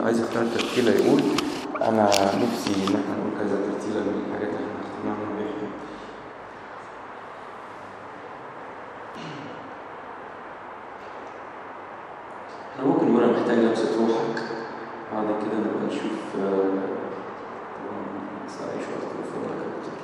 عايز يختار ترتيلة يقول أنا نفسي إن احنا نقول كذا ترتيلة من الحاجات اللي احنا اجتمعنا بيها احنا ممكن نقول أنا محتاج لمسة روحك بعد كده نبقى نشوف آه، طبعا سأعيش وقت الفضل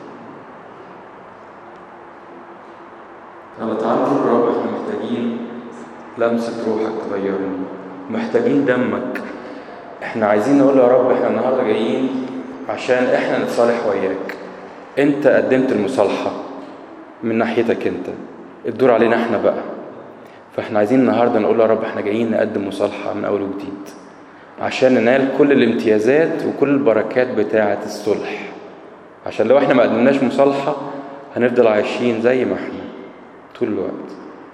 يلا تعالوا نقول يا رب احنا محتاجين لمسة روحك تغيرني محتاجين دمك احنا عايزين نقول يا رب احنا النهارده جايين عشان احنا نتصالح وياك انت قدمت المصالحة من ناحيتك انت الدور علينا احنا بقى فاحنا عايزين النهارده نقول يا رب احنا جايين نقدم مصالحة من اول وجديد عشان ننال كل الامتيازات وكل البركات بتاعة الصلح عشان لو احنا ما قدمناش مصالحة هنفضل عايشين زي ما احنا طول الوقت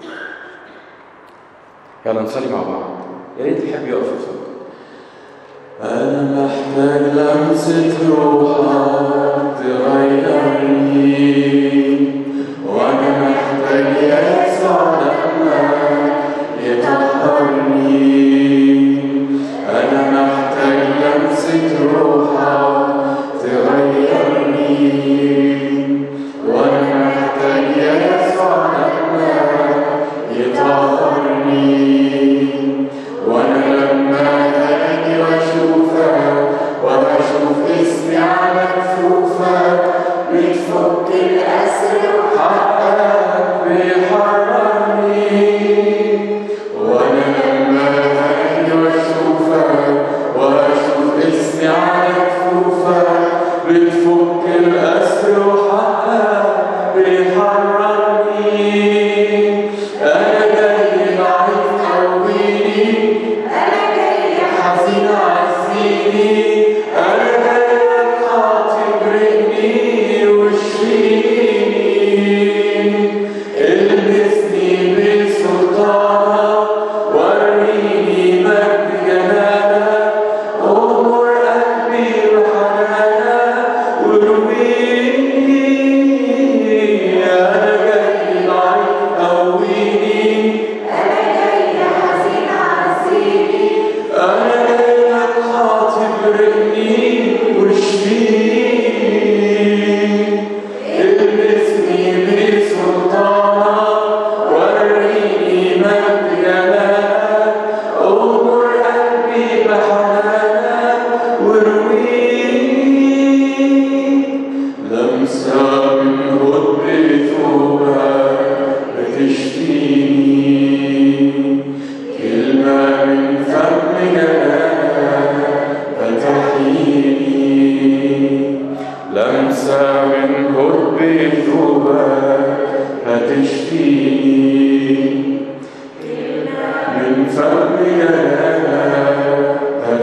يلا نصلي مع بعض يا ريت اللي يحب يقف يصلي أنا محتاج لمسة روحك تغيرني وأنا محتاج يسوع دمك يطهرني أنا محتاج لمسة روحك تغيرني وأنا محتاج يسوع دمك يطهرني وانا لما اجي واشوفك واشوف اسمي على كفوفك بتفك الاسر وحقك بيحررني وانا لما اجي واشوفك واشوف اسمي على كفوفك بتفك الاسر وحقك بيحررني انا جاي ضعيف قويني انا جاي حزين عزيني انا جاي خاطب رقني واشفيني البسني بسلطانك وريني مجد جمالك امر قلبي بحنانك ورويني انا جاي ضعيف قويني أنا جايلك خاطب رقني واشفيني البسني بسلطانك وريني مجد جمالك أمر قلبي بحنانك ورويني لمسة من هد ثوبك بتشفيني كلمة من فم جلالك فتحييني لمسة من هد ثوبك هتشفيني من فم جلالك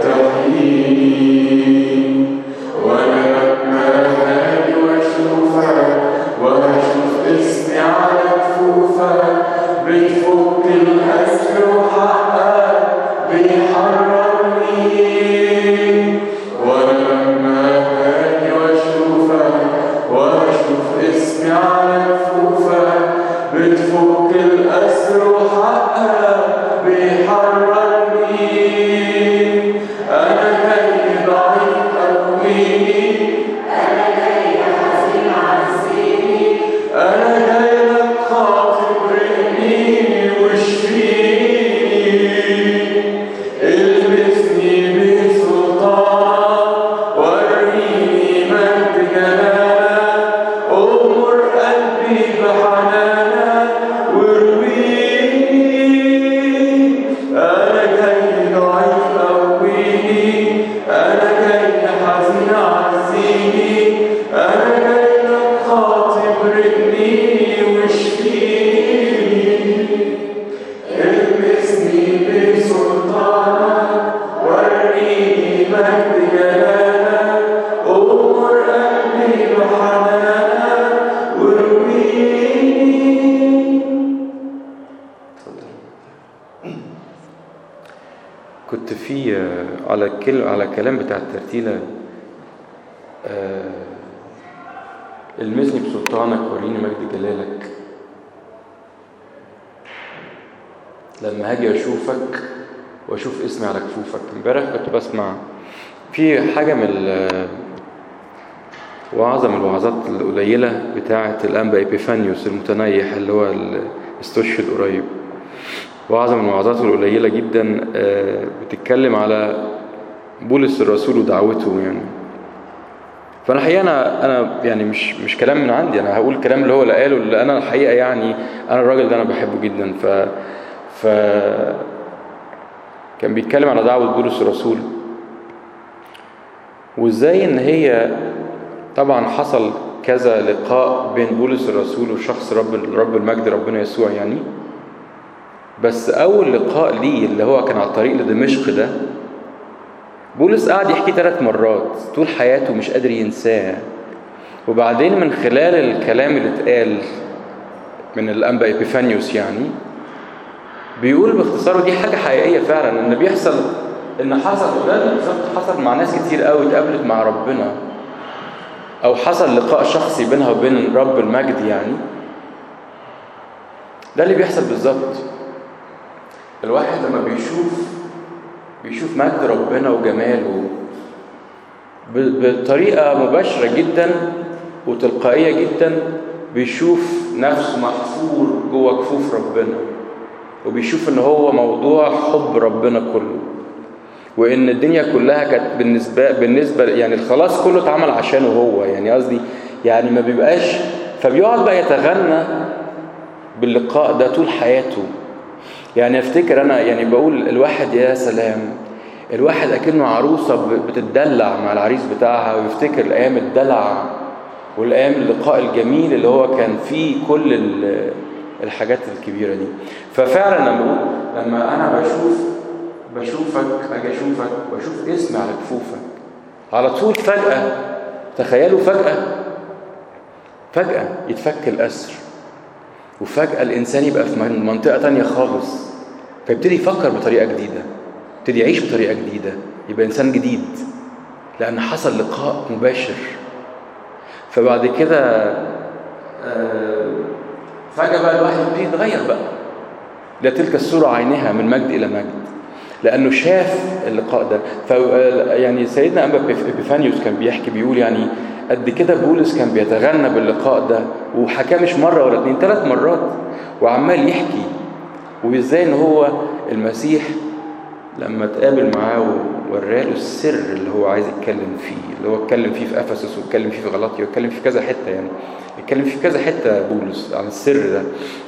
هتحييني وانا لما هاجي واشوفك واشوف اسمي على كفوفك بتفك الاسر وحقك بيحررني وانا لما هاجي واشوفك واشوف اسمي على كفوفك بتفك الاسر وحقك بيحررني انا جاي ضعيف قويني أنا جاي لك خاطب رقني واشفيني البسني بسلطانك وريني مجد جمالك أمر قلبي بحنانك ورويني أنا جاي ضعيف قويني أنا جاي حزين عزيني أنا جاي لك خاطب رقني واشفيني المسني بسلطانك وريني مجد جلالك أمر قلبي بحنانك ورويني كنت في آه، على الكل على الكلام بتاع الترتيلة آه، المسني بسلطانك وريني مجد جلالك لما هاجي اشوفك واشوف اسمي على كفوفك امبارح كنت بسمع في حاجه من ال- وعظة من الوعظات القليلة بتاعة الأنبا إبيفانيوس المتنيح اللي هو ال- استشهد قريب وعظة من الوعظات القليلة جدا آه، بتتكلم على بولس الرسول ودعوته يعني فانا الحقيقه انا انا يعني مش مش كلام من عندي انا هقول الكلام اللي هو اللي قاله اللي انا الحقيقه يعني انا الراجل ده انا بحبه جدا ف ف كان بيتكلم على دعوه بولس الرسول وازاي ان هي طبعا حصل كذا لقاء بين بولس الرسول وشخص رب رب المجد ربنا يسوع يعني بس اول لقاء ليه اللي هو كان على الطريق لدمشق ده بولس قعد يحكي ثلاث مرات طول حياته مش قادر ينساه وبعدين من خلال الكلام اللي اتقال من الانبا ايبيفانيوس يعني بيقول باختصار ودي حاجه حقيقيه فعلا ان بيحصل ان حصل وده بالظبط حصل مع ناس كتير قوي اتقابلت مع ربنا او حصل لقاء شخصي بينها وبين رب المجد يعني ده اللي بيحصل بالظبط الواحد لما بيشوف بيشوف مجد ربنا وجماله ب- بطريقة مباشرة جدا وتلقائية جدا بيشوف نفسه محفور جوه كفوف ربنا وبيشوف ان هو موضوع حب ربنا كله وان الدنيا كلها كانت بالنسبه بالنسبه يعني الخلاص كله اتعمل عشانه هو يعني قصدي يعني ما بيبقاش فبيقعد بقى يتغنى باللقاء ده طول حياته يعني افتكر انا يعني بقول الواحد يا سلام الواحد اكنه عروسه ب- بتتدلع مع العريس بتاعها ويفتكر الايام الدلع والايام اللقاء الجميل اللي هو كان فيه كل ال- الحاجات الكبيره دي ففعلا لما بقول لما انا بشوف بشوفك اجي اشوفك واشوف اسمي على كفوفك على طول فجاه تخيلوا فجاه فجاه يتفك الاسر وفجأة الإنسان يبقى في من- منطقة تانية خالص فيبتدي يفكر بطريقة جديدة يبتدي يعيش بطريقة جديدة يبقى إنسان جديد لأن حصل لقاء مباشر فبعد كده آه، فجأة بقى الواحد يبتدي يتغير بقى لا تلك الصورة عينها من مجد إلى مجد لأنه شاف اللقاء ده ف يعني سيدنا أنبا إبيفانيوس كان بيحكي بيقول يعني قد كده بولس كان بيتغنى باللقاء ده وحكاه مش مرة ولا اتنين ثلاث مرات وعمال يحكي وازاي ان هو المسيح لما اتقابل معاه ووراله السر اللي هو عايز يتكلم فيه اللي هو اتكلم فيه في افسس واتكلم فيه في غلطيا واتكلم فيه في كذا حته يعني اتكلم فيه في كذا حته بولس عن السر ده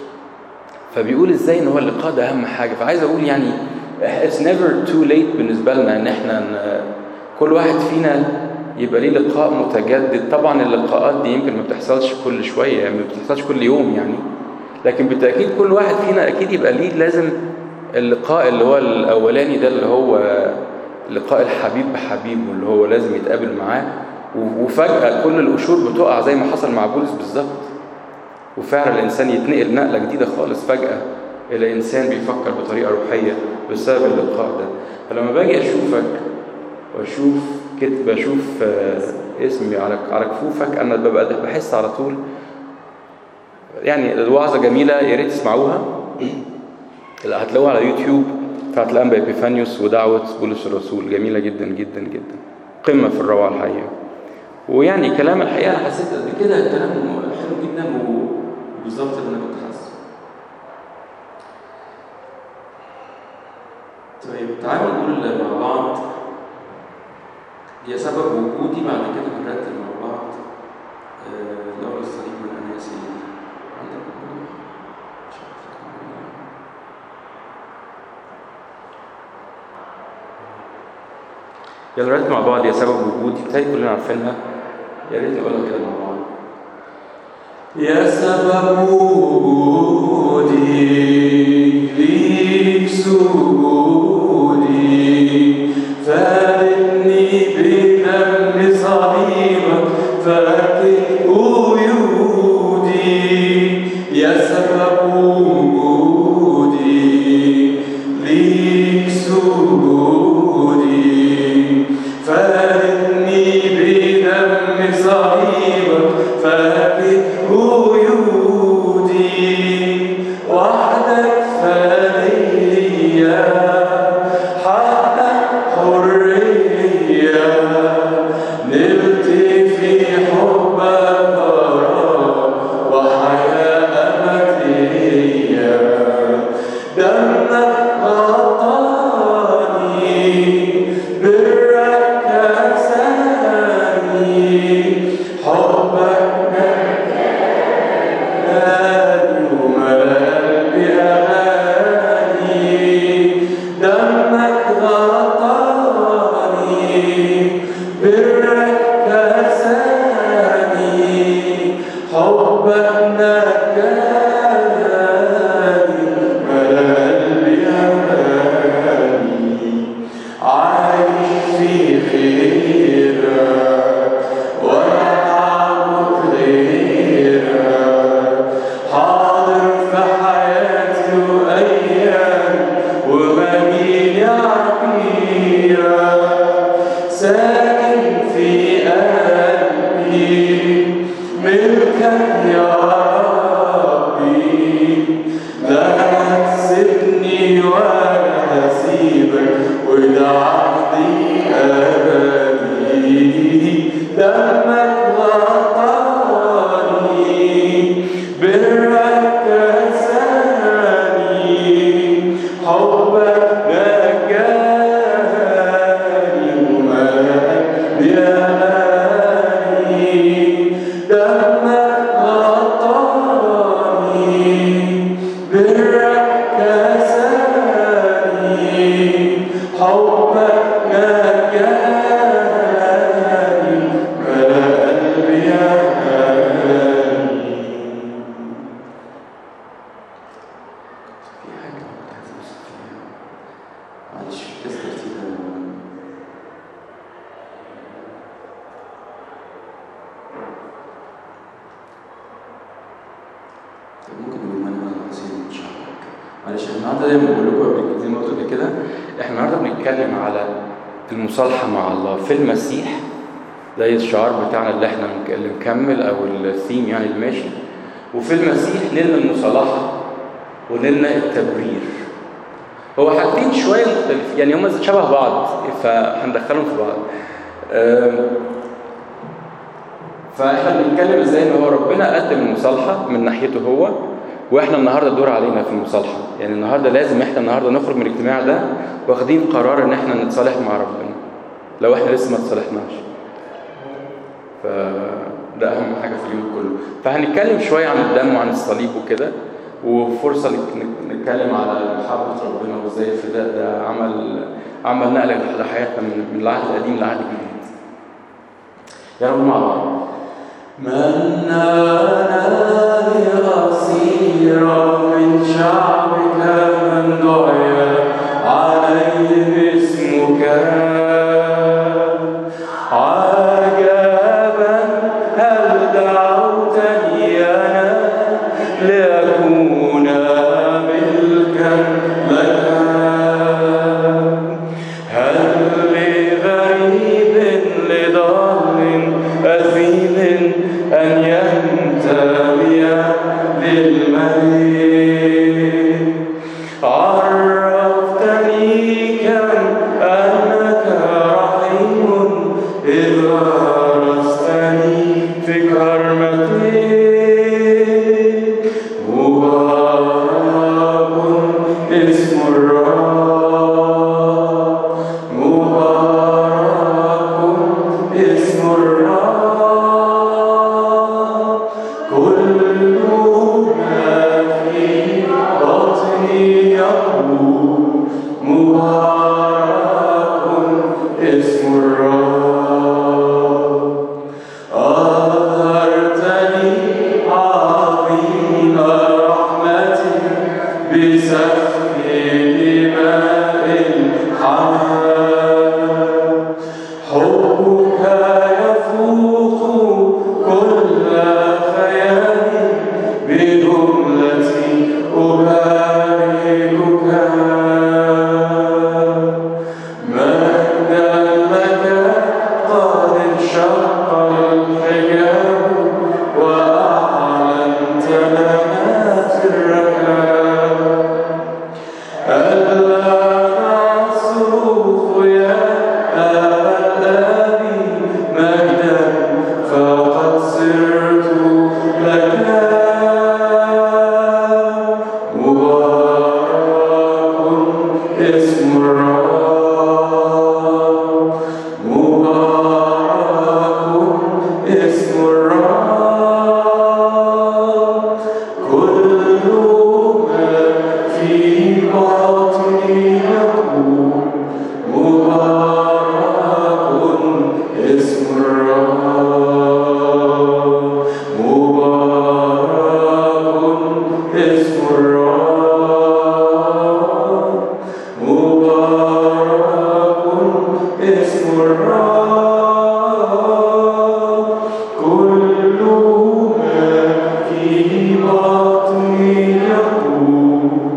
فبيقول ازاي ان هو اللقاء ده اهم حاجه فعايز اقول يعني it's never too late بالنسبه لنا ان احنا ن- كل واحد فينا يبقى ليه لقاء متجدد طبعا اللقاءات دي يمكن ما بتحصلش كل شويه يعني ما بتحصلش كل يوم يعني لكن بالتاكيد كل واحد فينا اكيد يبقى ليه لازم اللقاء اللي هو الاولاني ده اللي هو لقاء الحبيب بحبيبه اللي هو لازم يتقابل معاه و- وفجاه كل القشور بتقع زي ما حصل مع بولس بالظبط وفعلا الانسان يتنقل نقله جديده خالص فجاه الى انسان بيفكر بطريقه روحيه بسبب اللقاء ده فلما باجي اشوفك واشوف كتب اشوف آه، اسمي على على كفوفك انا ببقى بحس على طول يعني الوعظه جميله يا ريت تسمعوها لا، هتلاقوها على يوتيوب بتاعت الانبا ابيفانيوس ودعوه بولس الرسول جميله جدا جدا جدا قمه في الروعه الحقيقه ويعني كلام الحقيقه انا حسيت قد كده كلام حلو جدا وبالظبط اللي انا كنت حاسه طيب تعالوا نقول مع بعض هي سبب وجودي بعد كده بنرتب مع بعض آه، لولا الصليب من انا يا سيدي عندك موضوع؟ مش عارف أتكلم. يلا نرتب مع بعض يا سبب وجودي بتهيألي كلنا عارفينها يا ريت نقولها كده مع بعض يا سبب وجودي ليك سجودي فادني بدم صليبك فاكر قيودي يا سبب وجودي ليك سجودي فادني بدم صليبك فاكر قيودي وحدك فديا دمك غطاني برك كساني حبك نجاني ملا قلبي أماني عايش في خيرك ولا عبد غيرك حاضر في حياتي وأيام وبميل عبيرك ساكن في قلبي ملكك يا ربي لا تسيبني ولا هسيبك وده عهدي أبدي دمك غطاني برك كساني حبك نجاني ومالك بياني دمك غطاني برك كساني حبك نجاني ملا قلبي أماني في حاجة كنت عايز أوصل فيها معلش تذكر فيها طب ممكن نقول من هو العظيم إن شاء الله معلش إحنا النهارده زي ما بقول لكم قبل كده- زي ما قلت قبل كده احنا النهارده بنتكلم على المصالحة مع الله في المسيح زي الشعار بتاعنا اللي احنا مك- اللي مكمل او الثيم يعني اللي ماشي وفي المسيح لنا المصالحة ولنا التبرير هو حاجتين شويه مختلفين يعني هم شبه بعض فهندخلهم في بعض أم، فاحنا بنتكلم ازاي ان هو ربنا قدم المصالحه من ناحيته هو واحنا النهارده دور علينا في المصالحه يعني النهارده لازم احنا النهارده نخرج من الاجتماع ده واخدين قرار ان احنا نتصالح مع ربنا لو احنا لسه ما اتصالحناش فده اهم حاجه في اليوم كله فهنتكلم شويه عن الدم وعن الصليب وكده وفرصه نك- نك- نتكلم على محبه ربنا وازاي الفداء ده عمل عمل نقله لحياتنا من من العهد القديم للعهد الجديد يا رب مع بعض منانا لأصيرا من شعبك من دعي عليه اسمك عجبا هل دعوتني أنا لأكون ملكا لك هل لغريب لضال أثيم أن ينتمي للملك عرفتني كم أنك رحيم إذ غرستني في كرمتك مبارك اسم الرب مبارك اسم الرب كل ما في بطني يقول مبارك اسم الرب أظهرتني عظيم رحمتك بسفك دماء الحمام حبك يفوق كل خيال بجملتي أباركك مجدا لك قد انشق الحجاب وأعلنت لنا سرك ألا نصرخ يا أبا الآب مجدا فقد صرت لك مبارك اسم الرب مبارك اسم الرب كل ما في باطني يقول الرب كل ما في بطني يقول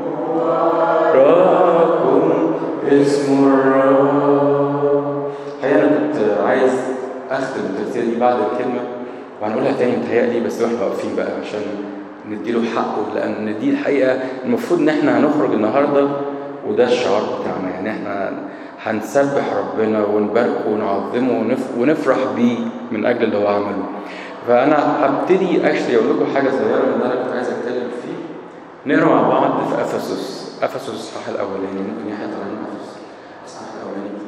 راكم اسم الرب الحقيقة أنا كنت عايز أختم التفسير دي بعد الكلمة وهنقولها تاني متهيألي بس واحنا واقفين بقى عشان نديله حقه لأن دي الحقيقة المفروض إن احنا هنخرج النهاردة وده الشعار بتاعنا يعني احنا هنسبح ربنا ونباركه ونعظمه ونف- ونفرح بيه من أجل اللي هو عمله فأنا هبتدي أكشلي أقول لكم حاجة صغيرة من اللي أنا كنت عايز أتكلم فيه نقرا مع بعض في أفسس أفسس الصح الأولاني ممكن يحيى طالعين أفسس الصح الأولاني